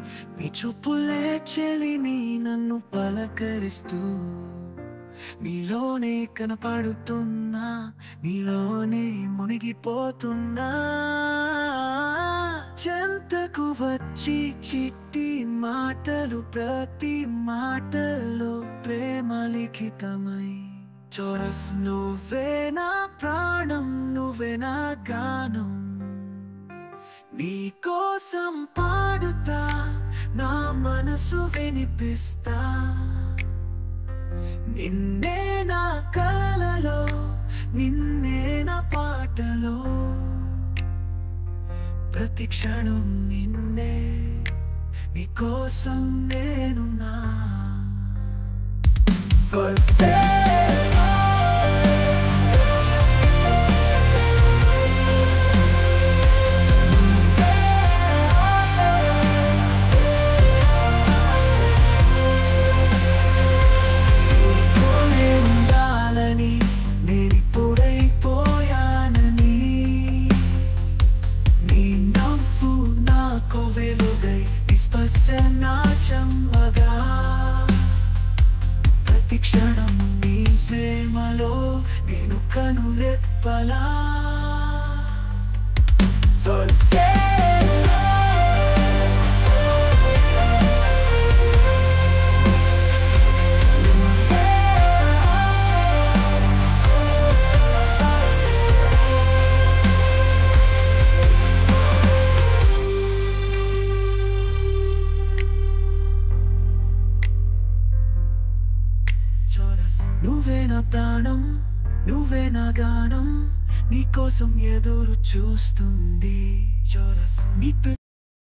నీ చూపులే చెలిని నన్ను పలకరిస్తూ నీలోనే కనపడుతున్నా నీలోనే మునిగిపోతున్నా చెంతకు వచ్చి చిట్టి మాటలు ప్రతి మాటలో ప్రేమ లిఖితమై చోరస్ నువ్వే నా ప్రాణం నువ్వే నా గానం నీ కోసం పాడుతా నా మనసు వినిపిస్తా నిన్నే నా కలలో నిన్నే నా పాటలో ప్రతి క్షణం నిన్నే నీ కోసం నేను నా For sale. నీతోనే ఉండాలని నేనిప్పుడైపోయానని నీ నవ్వు నాకు వెలుగై నీ స్పర్శ నా చెమ్మగా ప్రతి క్షణం నీ ప్రేమలో నేను కనురెప్పలా For sale. చోరస్ నువ్వే నా ప్రాణం నువ్వే నా గానం నీకోసం ఎదురు చూస్తుంది చోరస్ నీ ప్రే-